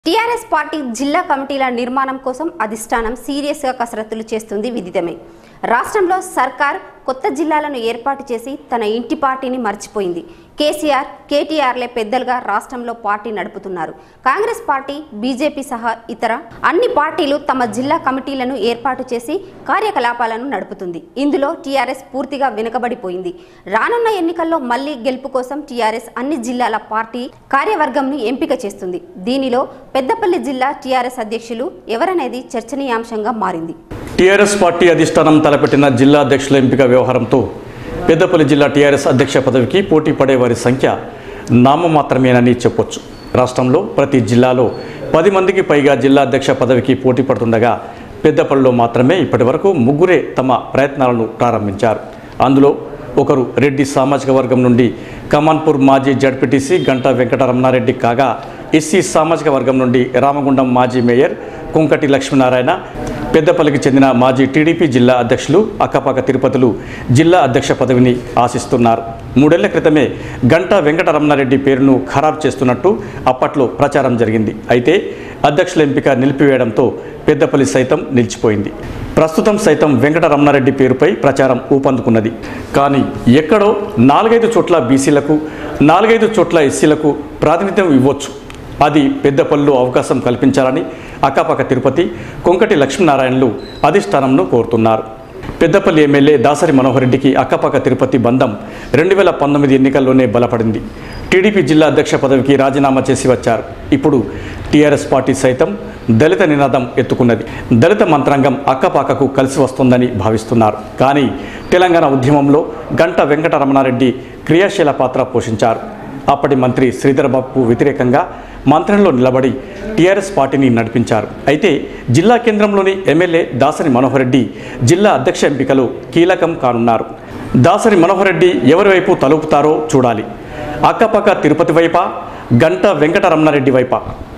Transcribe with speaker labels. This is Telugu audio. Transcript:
Speaker 1: టీఆర్ఎస్ పార్టీ జిల్లా కమిటీల నిర్మాణం కోసం అధిష్టానం సీరియస్గా కసరత్తులు చేస్తుంది విదితమే రాష్ట్రంలో సర్కార్ కొత్త జిల్లాలను ఏర్పాటు చేసి తన ఇంటి పార్టీని మర్చిపోయింది కేసీఆర్ కేటీఆర్లే పెద్దలుగా రాష్ట్రంలో పార్టీ నడుపుతున్నారు కాంగ్రెస్ పార్టీ బీజేపీ సహా ఇతర అన్ని పార్టీలు తమ జిల్లా కమిటీలను ఏర్పాటు చేసి కార్యకలాపాలను నడుపుతుంది ఇందులో టీఆర్ఎస్ పూర్తిగా వెనుకబడిపోయింది రానున్న ఎన్నికల్లో మళ్లీ గెలుపు కోసం టీఆర్ఎస్ అన్ని జిల్లాల పార్టీ కార్యవర్గంను ఎంపిక చేస్తుంది దీనిలో పెద్దపల్లి జిల్లా టీఆర్ఎస్ అధ్యక్షులు ఎవరనేది చర్చనీయాంశంగా మారింది
Speaker 2: టీఆర్ఎస్ పార్టీ అధిష్టానం తలపెట్టిన జిల్లా అధ్యక్షుల ఎంపిక వ్యవహారంతో పెద్దపల్లి జిల్లా టీఆర్ఎస్ అధ్యక్ష పదవికి పోటీ పడే వారి సంఖ్య నామమాత్రమేనని చెప్పొచ్చు రాష్ట్రంలో ప్రతి జిల్లాలో పది మందికి పైగా జిల్లా అధ్యక్ష పదవికి పోటీ పడుతుండగా పెద్దపల్లిలో మాత్రమే ఇప్పటివరకు ముగ్గురే తమ ప్రయత్నాలను ప్రారంభించారు అందులో ఒకరు రెడ్డి సామాజిక వర్గం నుండి కమాన్పూర్ మాజీ జడ్పీటీసీ గంటా వెంకటరమణారెడ్డి కాగా ఎస్సీ సామాజిక వర్గం నుండి రామగుండం మాజీ మేయర్ కుంకటి లక్ష్మీనారాయణ పెద్దపల్లికి చెందిన మాజీ టీడీపీ జిల్లా అధ్యక్షులు అక్కపాక తిరుపతులు జిల్లా అధ్యక్ష పదవిని ఆశిస్తున్నారు మూడేళ్ల క్రితమే గంటా వెంకటరమణారెడ్డి పేరును ఖరారు చేస్తున్నట్టు అప్పట్లో ప్రచారం జరిగింది అయితే అధ్యక్షుల ఎంపిక నిలిపివేయడంతో పెద్దపల్లి సైతం నిలిచిపోయింది ప్రస్తుతం సైతం వెంకటరమణారెడ్డి పేరుపై ప్రచారం ఊపందుకున్నది కానీ ఎక్కడో నాలుగైదు చోట్ల బీసీలకు నాలుగైదు చోట్ల ఎస్సీలకు ప్రాతినిధ్యం ఇవ్వచ్చు అది పెద్దపల్లిలో అవకాశం కల్పించాలని అక్కపక్క తిరుపతి కొంకటి లక్ష్మీనారాయణలు అధిష్టానంను కోరుతున్నారు పెద్దపల్లి ఎమ్మెల్యే దాసరి మనోహర్ రెడ్డికి అక్కపక్క తిరుపతి బంధం రెండు వేల పంతొమ్మిది ఎన్నికల్లోనే బలపడింది టీడీపీ జిల్లా అధ్యక్ష పదవికి రాజీనామా చేసి వచ్చారు ఇప్పుడు టీఆర్ఎస్ పార్టీ సైతం దళిత నినాదం ఎత్తుకున్నది దళిత మంత్రాంగం అక్కపాకకు కలిసి వస్తుందని భావిస్తున్నారు కానీ తెలంగాణ ఉద్యమంలో గంట వెంకటరమణారెడ్డి క్రియాశీల పాత్ర పోషించారు అప్పటి మంత్రి శ్రీధరబాబుకు వ్యతిరేకంగా మంత్రంలో నిలబడి టీఆర్ఎస్ పార్టీని నడిపించారు అయితే జిల్లా కేంద్రంలోని ఎమ్మెల్యే దాసరి మనోహర్ రెడ్డి జిల్లా అధ్యక్ష ఎంపికలు కీలకం కానున్నారు దాసరి మనోహర్ రెడ్డి ఎవరి వైపు తలుపుతారో చూడాలి అక్కపక్క తిరుపతి వైపా గంట వెంకటరమణారెడ్డి వైపా